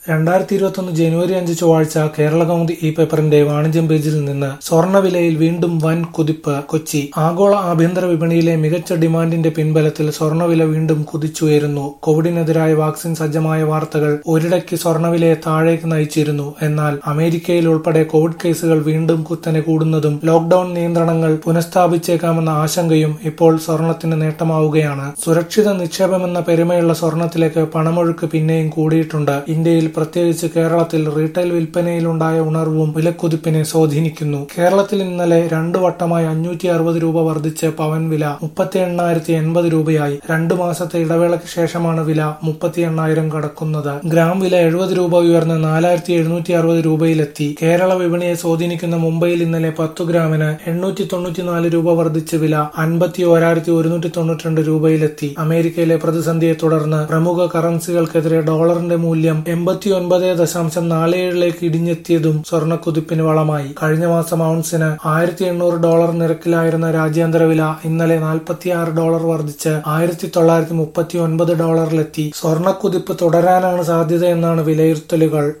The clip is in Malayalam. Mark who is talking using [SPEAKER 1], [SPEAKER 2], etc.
[SPEAKER 1] രണ്ടായിരത്തി ഇരുപത്തൊന്ന് ജനുവരി അഞ്ച് ചൊവ്വാഴ്ച കേരളകൗമുദി ഈ പേപ്പറിന്റെ വാണിജ്യം പേജിൽ നിന്ന് സ്വർണ്ണവിലയിൽ വീണ്ടും വൻ കുതിപ്പ് കൊച്ചി ആഗോള ആഭ്യന്തര വിപണിയിലെ മികച്ച ഡിമാൻഡിന്റെ പിൻബലത്തിൽ സ്വർണ്ണവില വീണ്ടും കുതിച്ചുയരുന്നു കോവിഡിനെതിരായ വാക്സിൻ സജ്ജമായ വാർത്തകൾ ഒരിടയ്ക്ക് സ്വർണ്ണവിലയെ താഴേക്ക് നയിച്ചിരുന്നു എന്നാൽ അമേരിക്കയിൽ ഉൾപ്പെടെ കോവിഡ് കേസുകൾ വീണ്ടും കുത്തനെ കൂടുന്നതും ലോക്ഡൌൺ നിയന്ത്രണങ്ങൾ പുനഃസ്ഥാപിച്ചേക്കാമെന്ന ആശങ്കയും ഇപ്പോൾ സ്വർണത്തിന് നേട്ടമാവുകയാണ് സുരക്ഷിത നിക്ഷേപമെന്ന പെരുമയുള്ള സ്വർണത്തിലേക്ക് പണമൊഴുക്ക് പിന്നെയും കൂടിയിട്ടുണ്ട് ഇന്ത്യയിൽ പ്രത്യേകിച്ച് കേരളത്തിൽ റീറ്റെയിൽ വിൽപ്പനയിലുണ്ടായ ഉണർവും വിലക്കുതിപ്പിനെ സ്വാധീനിക്കുന്നു കേരളത്തിൽ ഇന്നലെ രണ്ടു വട്ടമായി അഞ്ഞൂറ്റി അറുപത് രൂപ വർദ്ധിച്ച് പവൻ വില മുപ്പത്തി എണ്ണായിരത്തി എൺപത് രൂപയായി രണ്ടു മാസത്തെ ഇടവേളയ്ക്ക് ശേഷമാണ് വില മുപ്പത്തി എണ്ണായിരം കടക്കുന്നത് ഗ്രാം വില എഴുപത് രൂപ ഉയർന്ന് നാലായിരത്തി എഴുന്നൂറ്റി അറുപത് രൂപയിലെത്തി കേരള വിപണിയെ സ്വാധീനിക്കുന്ന മുംബൈയിൽ ഇന്നലെ പത്തു ഗ്രാമിന് എണ്ണൂറ്റി തൊണ്ണൂറ്റിനാല് രൂപ വർദ്ധിച്ച് വില അൻപത്തി ഒരായിരത്തി ഒരുന്നൂറ്റി തൊണ്ണൂറ്റിരണ്ട് രൂപയിലെത്തി അമേരിക്കയിലെ പ്രതിസന്ധിയെ തുടർന്ന് പ്രമുഖ കറൻസികൾക്കെതിരെ ഡോളറിന്റെ മൂല്യം എൺപത്തി ഒൻപത് ദശാംശം നാല് ഏഴിലേക്ക് ഇടിഞ്ഞെത്തിയതും സ്വർണ്ണക്കുതിപ്പിന് വളമായി കഴിഞ്ഞ മാസം ഔൺസിന് ആയിരത്തി എണ്ണൂറ് ഡോളർ നിരക്കിലായിരുന്ന രാജ്യാന്തര വില ഇന്നലെ നാൽപ്പത്തിയാറ് ഡോളർ വർദ്ധിച്ച് ആയിരത്തി തൊള്ളായിരത്തി മുപ്പത്തി ഒൻപത് ഡോളറിലെത്തി സ്വർണ്ണക്കുതിപ്പ് തുടരാനാണ് സാധ്യതയെന്നാണ് വിലയിരുത്തലുകൾ